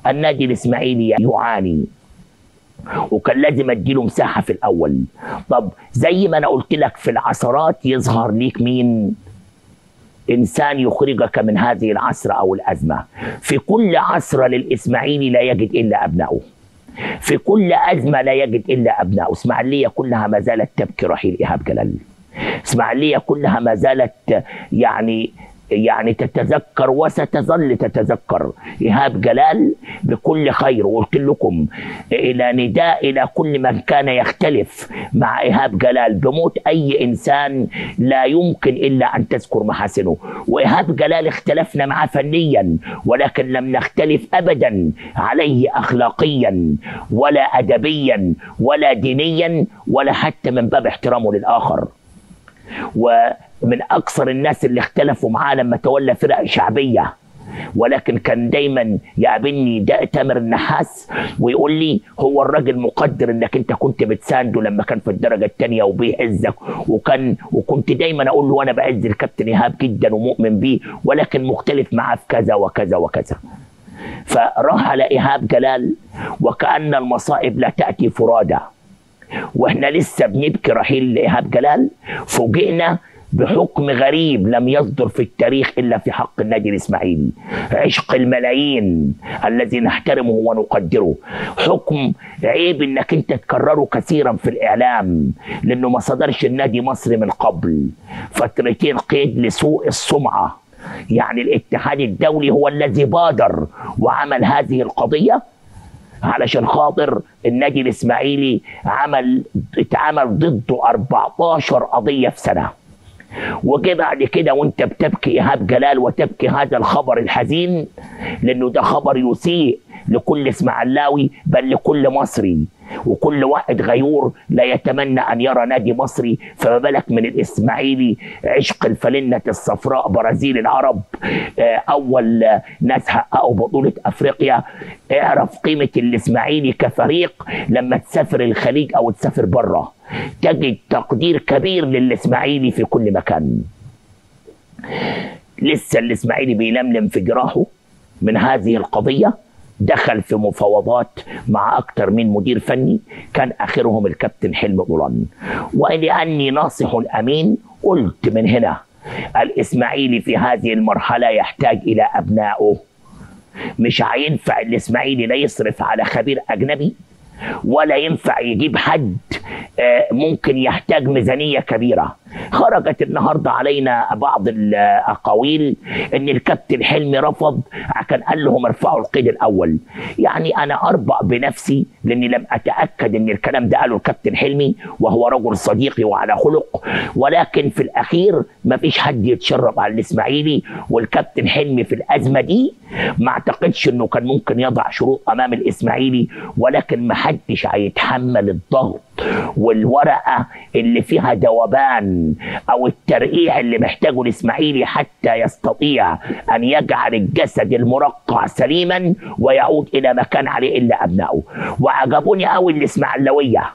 النادي الاسماعيلي يعاني وكان لازم اديله مساحه في الاول طب زي ما انا قلت لك في العثرات يظهر ليك مين انسان يخرجك من هذه العصر او الازمه في كل عصر للاسماعيلي لا يجد الا ابنائه في كل ازمه لا يجد الا ابنائه اسماعيليه كلها ما زالت تبكي رحيل ايهاب جلال اسماعيليه كلها ما زالت يعني يعني تتذكر وستظل تتذكر ايهاب جلال بكل خير وقلت لكم الى نداء الى كل من كان يختلف مع ايهاب جلال بموت اي انسان لا يمكن الا ان تذكر محاسنه وايهاب جلال اختلفنا معه فنيا ولكن لم نختلف ابدا عليه اخلاقيا ولا ادبيا ولا دينيا ولا حتى من باب احترامه للاخر ومن اكثر الناس اللي اختلفوا معاه لما تولى فرق شعبيه ولكن كان دايما يقابلني دا تامر النحاس ويقول لي هو الراجل مقدر انك انت كنت بتسانده لما كان في الدرجه الثانيه وبيعزك وكان وكنت دايما اقول له انا بعز الكابتن ايهاب جدا ومؤمن بيه ولكن مختلف معاه في كذا وكذا وكذا فرحل ايهاب جلال وكان المصائب لا تاتي فرادى واحنا لسه بنبكي رحيل ايهاب جلال فوجئنا بحكم غريب لم يصدر في التاريخ الا في حق النادي الاسماعيلي عشق الملايين الذي نحترمه ونقدره حكم عيب انك انت تكرره كثيرا في الاعلام لانه ما صدرش النادي مصري من قبل فترتين قيد لسوء السمعه يعني الاتحاد الدولي هو الذي بادر وعمل هذه القضيه علشان خاطر النادي الاسماعيلي عمل اتعمل ضده 14 قضيه في سنه وجه بعد كده وانت بتبكي ايهاب جلال وتبكي هذا الخبر الحزين لانه ده خبر يسيء لكل اسماعيلاوي بل لكل مصري وكل واحد غيور لا يتمنى ان يرى نادي مصري فما بالك من الاسماعيلي عشق الفلنه الصفراء برازيل العرب اول ناس حققوا بطوله افريقيا اعرف قيمه الاسماعيلي كفريق لما تسافر الخليج او تسافر بره تجد تقدير كبير للاسماعيلي في كل مكان لسه الاسماعيلي بيلملم في جراحه من هذه القضيه دخل في مفاوضات مع أكثر من مدير فني كان آخرهم الكابتن حلمي طولان ولأني ناصح أمين قلت من هنا الإسماعيلي في هذه المرحلة يحتاج إلى أبنائه مش هينفع الإسماعيلي لا يصرف على خبير أجنبي ولا ينفع يجيب حد ممكن يحتاج ميزانيه كبيره خرجت النهارده علينا بعض الاقاويل ان الكابتن حلمي رفض كان قال لهم ارفعوا القيد الاول يعني انا اربأ بنفسي لاني لم اتاكد ان الكلام ده قاله الكابتن حلمي وهو رجل صديقي وعلى خلق ولكن في الاخير ما فيش حد يتشرب على الاسماعيلي والكابتن حلمي في الازمه دي ما اعتقدش انه كان ممكن يضع شروط امام الاسماعيلي ولكن ما حدش هيتحمل الضغط والورقه اللي فيها ذوبان او الترقيع اللي محتاجه الاسماعيلي حتى يستطيع ان يجعل الجسد المرقع سليما ويعود الى ما كان عليه الا ابنائه وعجبوني قوي الاسماعيلويه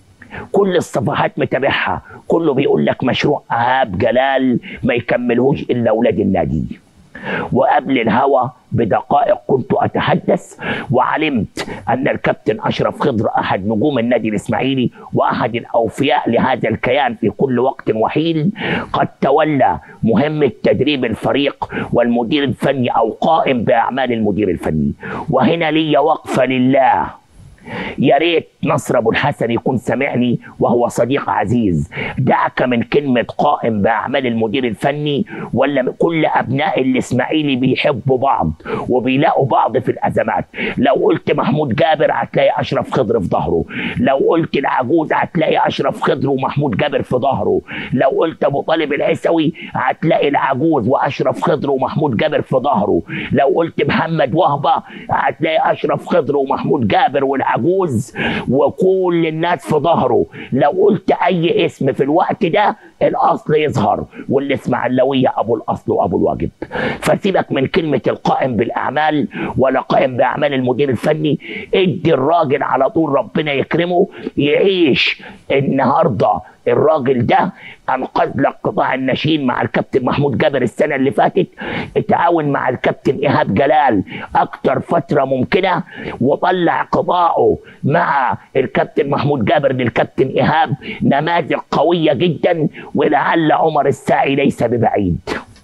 كل الصفحات متابعها كله بيقول لك مشروع ايهاب جلال ما يكملهوش الا اولاد النادي وقبل الهوى بدقائق كنت اتحدث وعلمت ان الكابتن اشرف خضر احد نجوم النادي الاسماعيلي واحد الاوفياء لهذا الكيان في كل وقت وحين قد تولى مهمه تدريب الفريق والمدير الفني او قائم باعمال المدير الفني وهنا لي وقفه لله يا ريت نصر ابو الحسن يكون سامعني وهو صديق عزيز دعك من كلمه قائم باعمال المدير الفني ولا كل ابناء الاسماعيلي بيحبوا بعض وبيلاقوا بعض في الازمات لو قلت محمود جابر هتلاقي اشرف خضر في ظهره لو قلت العجوز هتلاقي اشرف خضر ومحمود جابر في ظهره لو قلت ابو طالب العيسوي هتلاقي العجوز واشرف خضر ومحمود جابر في ظهره لو قلت محمد وهبه هتلاقي اشرف خضر ومحمود جابر والعجوز وكل الناس في ظهره لو قلت اي اسم في الوقت ده الاصل يظهر والاسماعيلاويه ابو الاصل وابو الواجب فسيبك من كلمه القائم بالاعمال ولا قائم باعمال المدير الفني ادي الراجل على طول ربنا يكرمه يعيش النهارده الراجل ده انقذ لك قطاع الناشئين مع الكابتن محمود جابر السنه اللي فاتت اتعاون مع الكابتن ايهاب جلال اكتر فتره ممكنه وطلع قطاعه مع الكابتن محمود جابر للكابتن ايهاب نماذج قويه جدا ولعل عمر الساعي ليس ببعيد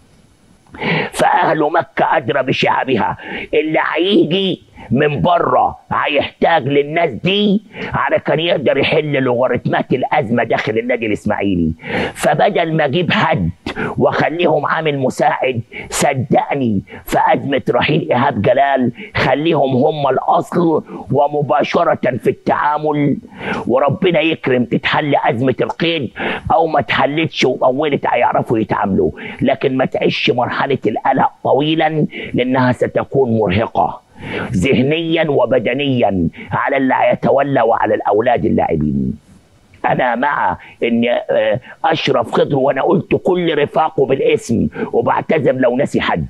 فاهل مكه ادرى بشعبها اللي هيجي من بره هيحتاج للناس دي على كان يقدر يحل لوغاريتمات الازمه داخل النادي الاسماعيلي فبدل ما اجيب حد واخليهم عامل مساعد صدقني في ازمه رحيل ايهاب جلال خليهم هم الاصل ومباشره في التعامل وربنا يكرم تتحل ازمه القيد او ما تحلتش وطولت هيعرفوا يتعاملوا لكن ما تعيش مرحله القلق طويلا لانها ستكون مرهقه ذهنيا وبدنيا على اللي هيتولى وعلى الاولاد اللاعبين انا مع ان آه، اشرف خضر وانا قلت كل رفاقه بالاسم وبعتذر لو نسي حد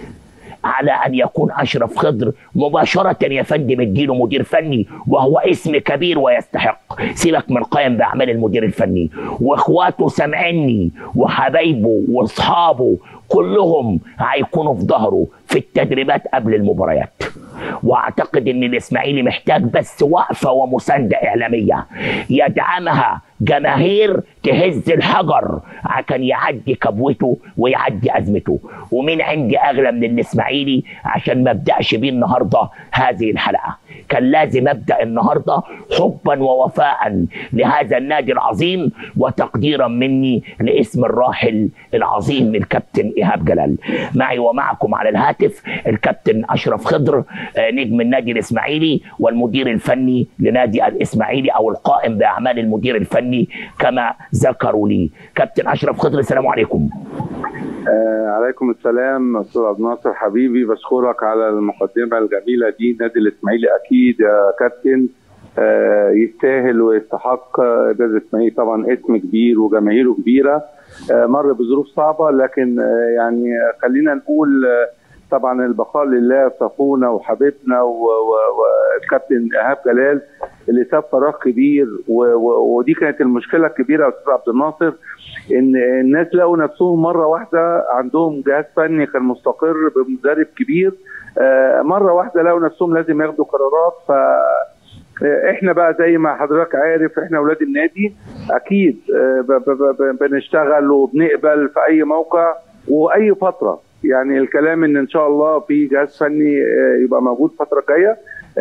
على ان يكون اشرف خضر مباشره يا فندم اديله مدير فني وهو اسم كبير ويستحق سيبك من قائم باعمال المدير الفني واخواته سامعيني وحبايبه واصحابه كلهم هيكونوا في ظهره في التدريبات قبل المباريات واعتقد ان الاسماعيلي محتاج بس وقفه ومسانده اعلاميه يدعمها جماهير تهز الحجر عشان يعدي كبوته ويعدي ازمته ومين عندي اغلى من الاسماعيلي عشان ما ابداش بيه النهارده هذه الحلقه كان لازم ابدا النهارده حبا ووفاء لهذا النادي العظيم وتقديرا مني لاسم الراحل العظيم الكابتن ايهاب جلال معي ومعكم على الهاتف الكابتن اشرف خضر آه، نجم النادي الاسماعيلي والمدير الفني لنادي الاسماعيلي او القائم باعمال المدير الفني كما ذكروا لي كابتن اشرف خضر السلام عليكم آه عليكم السلام استاذ عبد الناصر حبيبي بشكرك على المقدمه الجميله دي نادي الاسماعيلي اكيد يا كابتن آه يستاهل ويستحق آه، نادي الاسماعيلي طبعا اسم كبير وجماهيره كبيره آه مر بظروف صعبه لكن آه يعني خلينا نقول آه طبعا البقاء لله في اخونا وحبيبنا و- و- والكابتن ايهاب جلال اللي ساب فراغ كبير و- و- ودي كانت المشكله الكبيره يا استاذ عبد الناصر ان الناس لقوا نفسهم مره واحده عندهم جهاز فني كان مستقر بمدرب كبير آه، مره واحده لقوا نفسهم لازم ياخدوا قرارات ف آه، احنا بقى زي ما حضرتك عارف احنا اولاد النادي اكيد آه، ب- ب- ب- بنشتغل وبنقبل في اي موقع واي فتره يعني الكلام ان ان شاء الله في جهاز فني آه، يبقى موجود الفتره الجايه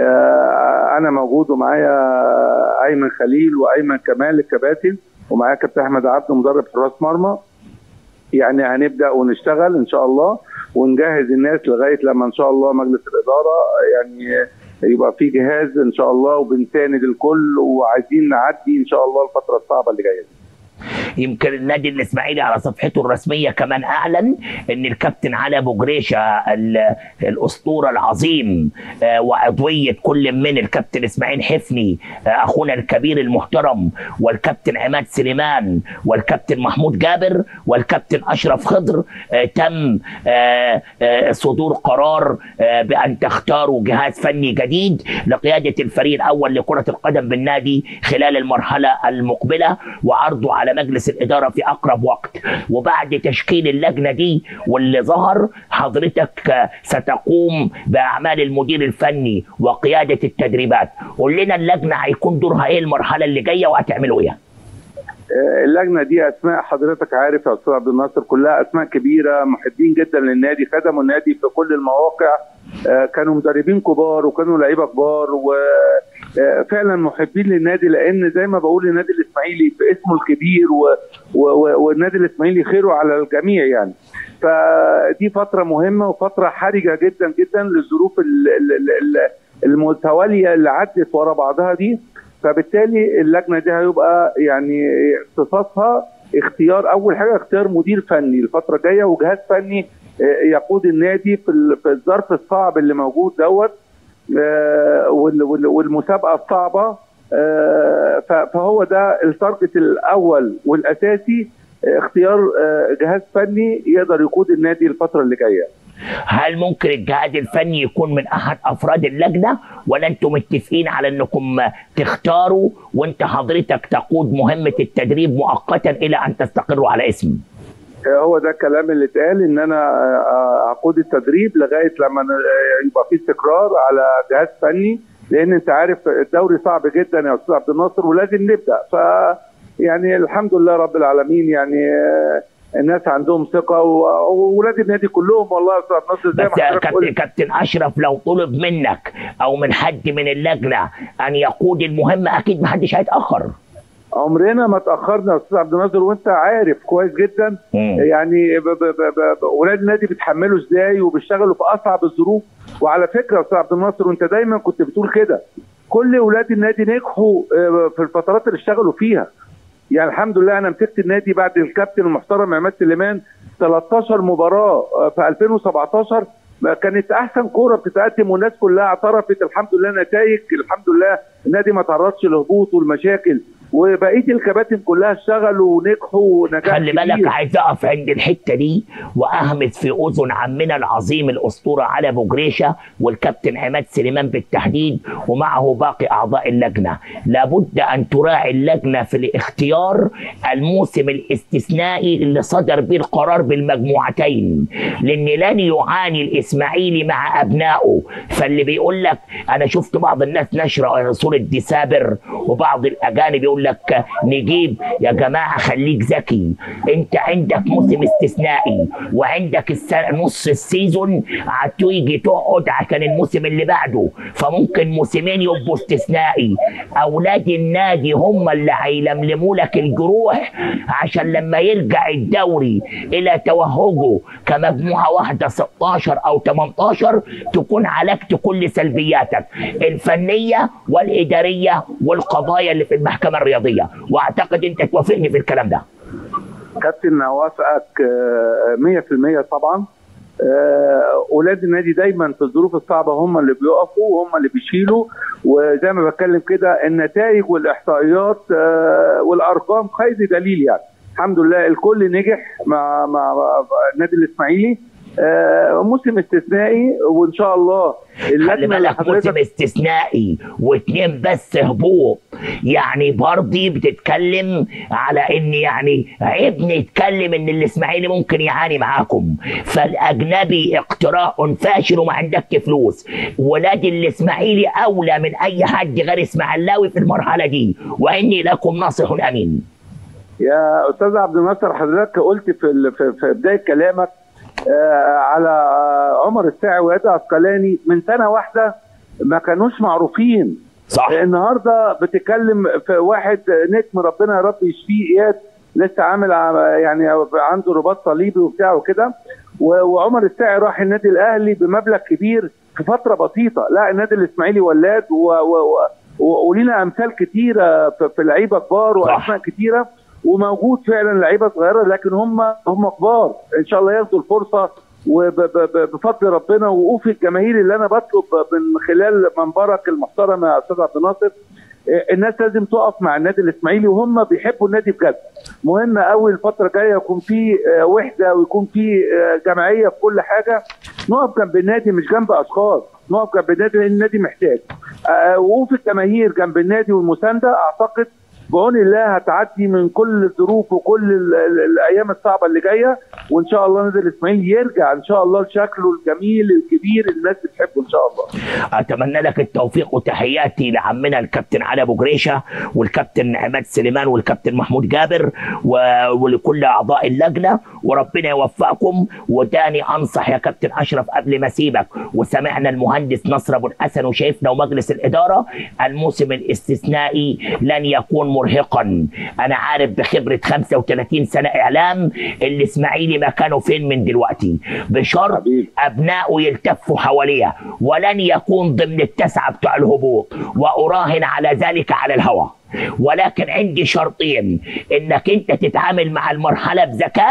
آه، انا موجود ومعايا ايمن خليل وايمن كمال الكباتن ومعايا كابتن احمد عبده مدرب حراس مرمى يعني هنبدا ونشتغل ان شاء الله ونجهز الناس لغايه لما ان شاء الله مجلس الاداره يعني يبقى في جهاز ان شاء الله وبنساند الكل وعايزين نعدي ان شاء الله الفتره الصعبه اللي جايه دي. يمكن النادي الاسماعيلي على صفحته الرسميه كمان اعلن ان الكابتن علي ابو جريشه ال- الاسطوره العظيم آه، وعضويه كل من الكابتن اسماعيل حفني آه، اخونا الكبير المحترم والكابتن عماد سليمان والكابتن محمود جابر والكابتن اشرف خضر آه، تم آه، آه، صدور قرار آه، بان تختاروا جهاز فني جديد لقياده الفريق الاول لكره القدم بالنادي خلال المرحله المقبله وعرضه على مجلس الاداره في اقرب وقت وبعد تشكيل اللجنه دي واللي ظهر حضرتك آه، ستقوم باعمال المدير الفني وقياده التدريبات قول لنا اللجنه هيكون دورها ايه المرحله اللي جايه وهتعملوا ايه آه، اللجنه دي اسماء حضرتك عارف يا استاذ عبد الناصر كلها اسماء كبيره محبين جدا للنادي خدموا النادي في كل المواقع آه، كانوا مدربين كبار وكانوا لعيبه كبار وفعلا محبين للنادي لان زي ما بقول النادي الاسماعيلي في اسمه الكبير و- و- و- والنادي الاسماعيلي خيره على الجميع يعني فدي فتره مهمه وفتره حرجه جدا جدا للظروف ال- ال- ال- ال- المتواليه اللي عدت ورا بعضها دي فبالتالي اللجنه دي هيبقى يعني اختصاصها اختيار اول حاجه اختيار مدير فني الفتره الجايه وجهاز فني آه، يقود النادي في ال- في الظرف الصعب اللي موجود دوت آه، وال- وال- والمسابقه الصعبه آه، ف- فهو ده التارجت الاول والاساسي اختيار آه، جهاز فني يقدر يقود النادي الفتره اللي جايه هل ممكن الجهاز الفني يكون من احد افراد اللجنه ولا انتم متفقين على انكم تختاروا وانت حضرتك تقود مهمه التدريب مؤقتا الى ان تستقروا على اسم آه، هو ده الكلام اللي اتقال ان انا آه، اقود التدريب لغايه لما آه، يبقى في استقرار على جهاز فني لان انت عارف الدوري صعب جدا يا استاذ عبد الناصر ولازم نبدا ف يعني الحمد لله رب العالمين يعني آه، الناس عندهم ثقه و- وولاد النادي كلهم والله يا استاذ عبد الناصر زي ما بس حضرتك كابتن قلت كابتن اشرف لو طلب منك او من حد من اللجنه ان يقود المهمه اكيد محدش هيتاخر عمرنا ما تاخرنا يا استاذ عبد الناصر وانت عارف كويس جدا مم. يعني ب- ب- ب- ب- ولاد النادي بيتحملوا ازاي وبيشتغلوا في اصعب الظروف وعلى فكره يا استاذ عبد الناصر وانت دايما كنت بتقول كده كل ولاد النادي نجحوا آه، في الفترات اللي اشتغلوا فيها يعني الحمد لله انا مسكت النادي بعد الكابتن المحترم عماد سليمان 13 مباراه آه، في 2017 ما كانت احسن كوره بتتقدم والناس كلها اعترفت الحمد لله نتائج الحمد لله النادي ما تعرضش لهبوط والمشاكل وبقيه الكباتن كلها اشتغلوا ونجحوا نجاح خلي كبير. بالك عايز اقف عند الحته دي واهمس في اذن عمنا العظيم الاسطوره علي ابو جريشه والكابتن عماد سليمان بالتحديد ومعه باقي اعضاء اللجنه لابد ان تراعي اللجنه في الاختيار الموسم الاستثنائي اللي صدر به القرار بالمجموعتين لان لن يعاني الاسماعيلي مع ابنائه فاللي بيقول لك انا شفت بعض الناس نشر صوره ديسابر وبعض الاجانب يقول لك نجيب يا جماعه خليك ذكي انت عندك موسم استثنائي وعندك السنة نص السيزون هتيجي تقعد عشان الموسم اللي بعده فممكن موسمين يبقوا استثنائي اولاد النادي هم اللي هيلملموا لك الجروح عشان لما يرجع الدوري الى توهجه كمجموعه واحده 16 او 18 تكون عالجت كل سلبياتك الفنيه والاداريه والقضايا اللي في المحكمه الرياضيه واعتقد انت توافقني في الكلام ده كابتن اوافقك آه، 100% طبعا آه، اولاد النادي دايما في الظروف الصعبه هم اللي بيقفوا وهم اللي بيشيلوا وزي ما بتكلم كده النتائج والاحصائيات آه، والارقام خير دليل يعني الحمد لله الكل نجح مع مع مع النادي الاسماعيلي آه، موسم استثنائي وان شاء الله خلي اللجنه اللي بالك موسم حضرتك استثنائي واتنين بس هبوط يعني برضي بتتكلم على ان يعني عيب نتكلم ان الاسماعيلي ممكن يعاني معاكم فالاجنبي اقتراء فاشل وما عندك فلوس ولاد الاسماعيلي اولى من اي حد غير اسماعيلاوي في المرحله دي واني لكم ناصح امين يا استاذ عبد الناصر حضرتك قلت في ال- في في بدايه كلامك آه، على آه، عمر الساعي وادي عسقلاني من سنه واحده ما كانوش معروفين صح النهارده بتتكلم في واحد نجم ربنا يا رب يشفيه اياد لسه عامل ع- يعني عنده رباط صليبي وبتاع وكده و- وعمر الساعي راح النادي الاهلي بمبلغ كبير في فتره بسيطه لا النادي الاسماعيلي ولاد و- و- و- و- ولينا امثال كتيره في في لعيبه كبار صح. واسماء كتيره وموجود فعلا لعيبه صغيره لكن هم هم كبار ان شاء الله ياخدوا الفرصه وبفضل ربنا ووقوف الجماهير اللي انا بطلب من خلال منبرك المحترم يا استاذ عبد الناصر آه، الناس لازم تقف مع النادي الاسماعيلي وهم بيحبوا النادي بجد مهم قوي الفتره الجايه يكون في آه، وحده ويكون في آه، جمعيه في كل حاجه نقف جنب النادي مش جنب اشخاص نقف جنب النادي لان النادي محتاج آه، وقوف الجماهير جنب النادي والمسانده اعتقد بعون الله هتعدي من كل الظروف وكل ال- ال- الايام الصعبه اللي جايه وان شاء الله نادي الاسماعيلي يرجع ان شاء الله لشكله الجميل الكبير اللي الناس بتحبه ان شاء الله اتمنى لك التوفيق وتحياتي لعمنا الكابتن علي ابو جريشه والكابتن عماد سليمان والكابتن محمود جابر و- ولكل اعضاء اللجنه وربنا يوفقكم وتاني انصح يا كابتن اشرف قبل ما اسيبك وسمعنا المهندس نصر ابو الحسن وشايفنا ومجلس الاداره الموسم الاستثنائي لن يكون مرهقا انا عارف بخبره 35 سنه اعلام الاسماعيلي مكانه فين من دلوقتي بشرط حبيبي. ابنائه يلتفوا حواليه ولن يكون ضمن التسعه بتوع الهبوط واراهن على ذلك على الهوى ولكن عندي شرطين انك انت تتعامل مع المرحله بذكاء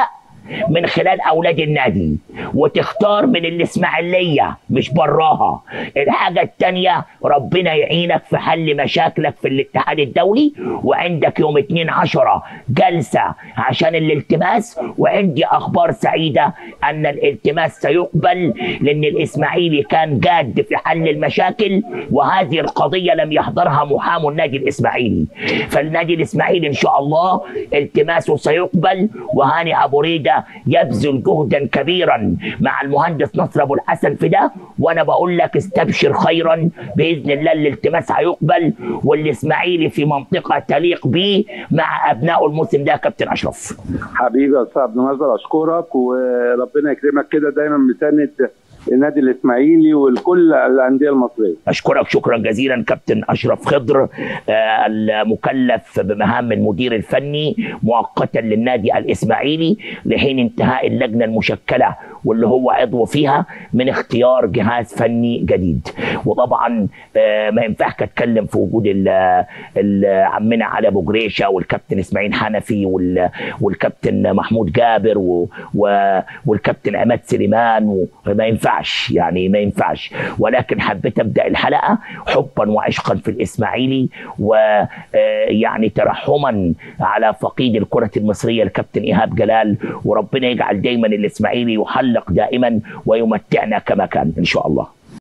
من خلال اولاد النادي وتختار من الاسماعيليه مش براها الحاجه التانيه ربنا يعينك في حل مشاكلك في الاتحاد الدولي وعندك يوم 2 10 جلسه عشان الالتماس وعندي اخبار سعيده ان الالتماس سيقبل لان الاسماعيلي كان جاد في حل المشاكل وهذه القضيه لم يحضرها محام النادي الاسماعيلي فالنادي الاسماعيلي ان شاء الله التماسه سيقبل وهاني ابو ريده يبذل جهدا كبيرا مع المهندس نصر ابو الحسن في ده وانا بقول لك استبشر خيرا باذن الله الالتماس هيقبل والاسماعيلي في منطقه تليق به مع ابناء الموسم ده يا كابتن اشرف حبيبي يا استاذ عبد الناصر اشكرك وربنا يكرمك كده دايما مساند النادي الاسماعيلي ولكل الانديه المصريه اشكرك شكرا جزيلا كابتن اشرف خضر آه، المكلف بمهام المدير الفني مؤقتا للنادي الاسماعيلي لحين انتهاء اللجنه المشكله واللي هو عضو فيها من اختيار جهاز فني جديد وطبعا آه، ما ينفعش اتكلم في وجود ال- ال- عمنا علي ابو جريشه والكابتن اسماعيل حنفي وال- والكابتن محمود جابر و- و- والكابتن عماد سليمان وما ينفعش يعني ما ينفعش ولكن حبيت ابدا الحلقه حبا وعشقا في الاسماعيلي ويعني ترحما على فقيد الكره المصريه الكابتن ايهاب جلال وربنا يجعل دايما الاسماعيلي يحلق دائما ويمتعنا كما كان ان شاء الله